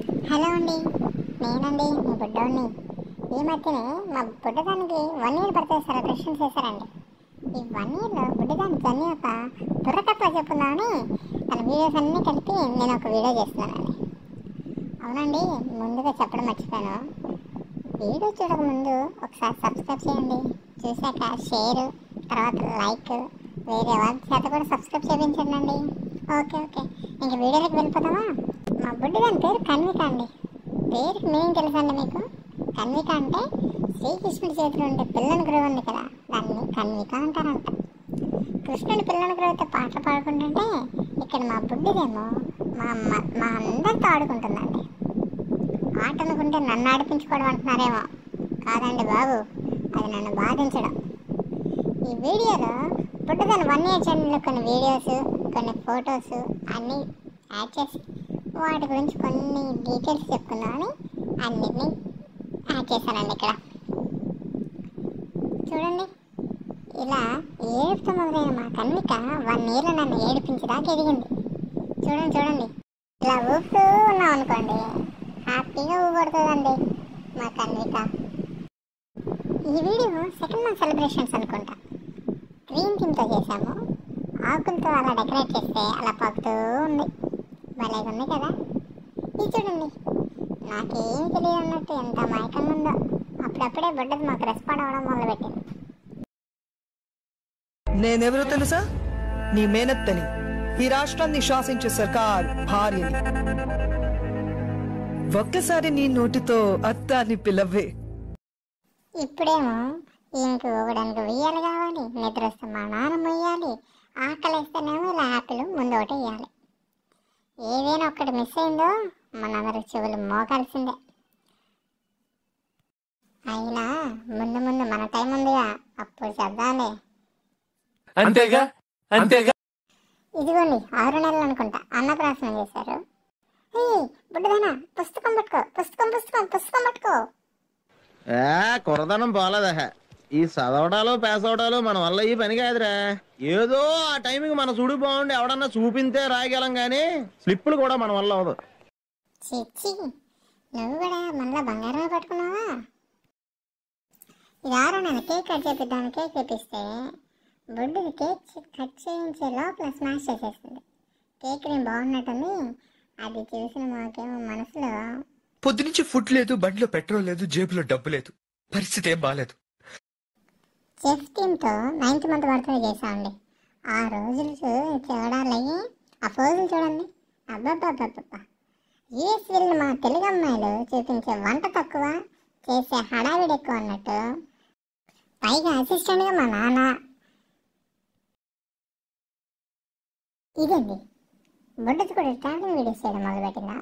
Hello అండి నేనండి మీ బుడ్డోడిని ఈ మధ్యనే మా బుడ్డదానికి వన్ ఇయర్ బర్త్డే సెలబ్రేషన్ చేశారండి ఈ వన్ ఇయర్లో బుడ్డదాని జర్నీ యొక్క బుర్రకథ చెప్పుకుందామని తన వీడియోస్ అన్నీ కలిపి నేను ఒక వీడియో చేస్తున్నానండి అవునండి ముందుగా చెప్పడం మర్చిపోయాను వీడియో చూడక ముందు ఒకసారి సబ్స్క్రైబ్ చేయండి చూశాక షేర్ తర్వాత లైక్ వేరే వాళ్ళ చేత కూడా సబ్స్క్రైబ్ చేయించండి అండి ఓకే ఓకే ఇంక వీడియోలోకి వెళ్ళిపోదామా మా బుడ్డి దాని పేరు కన్విక అండి పేరుకి మీనింగ్ తెలుసా అండి మీకు కన్విక అంటే శ్రీకృష్ణుడి చేతిలో ఉండే పిల్లని గురువు ఉంది కదా దాన్ని కన్విక అంటారంట కృష్ణుడి పిల్లని గురువుతో పాటలు పాడుకుంటుంటే ఇక్కడ మా బుడ్డిదేమో మా అమ్మ మా అందరితో ఆడుకుంటుందండి ఆట అనుకుంటే నన్ను ఆడిపించుకోవడం అంటున్నారేమో కాదండి బాబు అది నన్ను బాధించడం ఈ వీడియోలో పుట్టదని వన్ ఇయర్ ఛానల్లో కొన్ని వీడియోస్ కొన్ని ఫొటోస్ అన్నీ యాడ్ చేసి వాటి గురించి కొన్ని డీటెయిల్స్ చెప్పుకుందామని అన్నిటినీ యాడ్ చేశానండి ఇక్కడ చూడండి ఇలా ఏడుపుతో మొదలైన మా కన్విక వన్ ఇయర్లో నన్ను ఏడిపించడానికి ఎదిగింది చూడండి చూడండి ఇలా ఊపుతూ ఉన్నాం అనుకోండి హ్యాపీగా ఊపడుతుందండి మా కన్విక ఈ వీడియో సెకండ్ మంత్ సెలబ్రేషన్స్ అనుకుంటా గ్రీన్ థీమ్తో చేశాము ఆకులతో అలా డెకరేట్ చేస్తే అలా పగుతూ ఉంది భలేగా ఉంది కదా ఇది చూడండి నాకేం తెలియదు అన్నట్టు ఎంత మైకంగా ఉందో అప్పుడప్పుడే బుడ్డది మాకు రెస్పాండ్ అవ్వడం మొదలుపెట్టింది నేనెవరో తెలుసా నీ మేనత్తని ఈ రాష్ట్రాన్ని శాసించే సర్కార్ భార్యని ఒక్కసారి నీ నోటితో అత్తాన్ని పిలవే ఇప్పుడేమో ఈయనకి ఊగడానికి ఉయ్యాలి కావాలి నిద్ర వస్తే మా నాన్న మొయ్యాలి ఆకలిస్తేనేమో ఇలా యాపిల్ ముందు ఒకటి వేయాలి ఏదైనా ఒక్కటి మిస్ అయిందో మనందరూ చెవులు మోకాల్సిందే అయినా ముందు ముందు మన టైం ఉందిగా అప్పుడు చేద్దాంలే అంతేగా అంతేగా ఇదిగోండి ఆరు నెలలు అనుకుంటా అన్నప్రాసనం చేశారు ఏయ్ బుడ్డదానా పుస్తకం పట్టుకో పుస్తకం పుస్తకం పుస్తకం పట్టుకో ఏ కురదనం పోలేదా ఈ చదవడాలు పేస్ అవడాలు మన వల్ల ఈ పని కాదురా ఏదో ఆ టైంకి మన చూడు బాగుండి ఎవడన్నా చూపింతే రాయగలం కానీ స్లిప్పులు కూడా మన వల్ల అవదు చిచ్చి నువ్వు కూడా మళ్ళా బంగారమే పట్టుకున్నావా ఇది ఆరో నెల కేక్ కట్ చేపిద్దాం కేక్ తెప్పిస్తే బుడ్డిది కేక్ చి- కట్ చేయించే లోపల స్మాష్ చేసేసింది కేక్ నేను బాగున్నట్టుంది అది చూసిన మాకేమో మనసులో పొద్దునుంచి ఫుడ్ లేదు బండిలో పెట్రోల్ లేదు జేబులో డబ్బు లేదు పరిస్థితి ఏం బాలేదు చెఫ్ టీమ్తో నైన్త్ మంత్ బర్త్డే చేసామండి ఆ రోజులు చూ- చూడాలయ్యి ఆ ఫోజులు చూడండి అబ్బబ్బబ్బబ్బబ్బా యూఎస్ వెళ్ళిన మా తెలుగు అమ్మాయిలు చూపించే వంట తక్కువ చేసే హడావిడి ఎక్కువ అన్నట్టు పైగా అసిస్టెంట్గా మా నాన్న ఇదండి బుడ్డది కూడా ట్రావెలింగ్ వీడియోస్ చేయడం మొదలుపెట్టిందా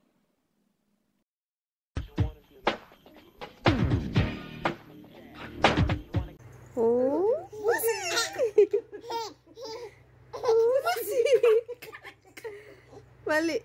మళ్ళీ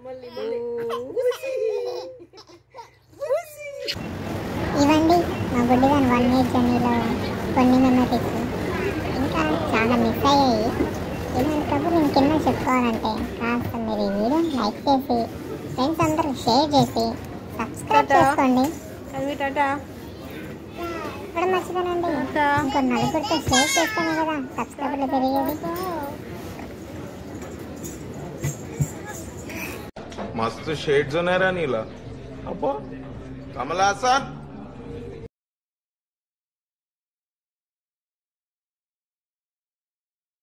ఇవ్వండి మా బుడ్డిగాని వన్ ఇయర్ జర్నీలో కొన్ని మెమరీస్ ఇంకా చాలా మిస్ అయ్యాయి ఇలాంటప్పుడు నేను కింద చెప్పుకోవాలంటే కాస్త మీరు ఈ వీడియోని లైక్ చేసి ఫ్రెండ్స్ అందరూ షేర్ చేసి సబ్స్క్రైబ్ టాటా. చేసుకోండి కన్వి టాటా ఇప్పుడు మర్చిపోనండి టాటా. ఇంకో నలుగురితో షేర్ చేస్తాను కదా సబ్స్క్రైబర్లు పెరిగేది मस्त शेड्स होणार नीला अप्पा कमला असा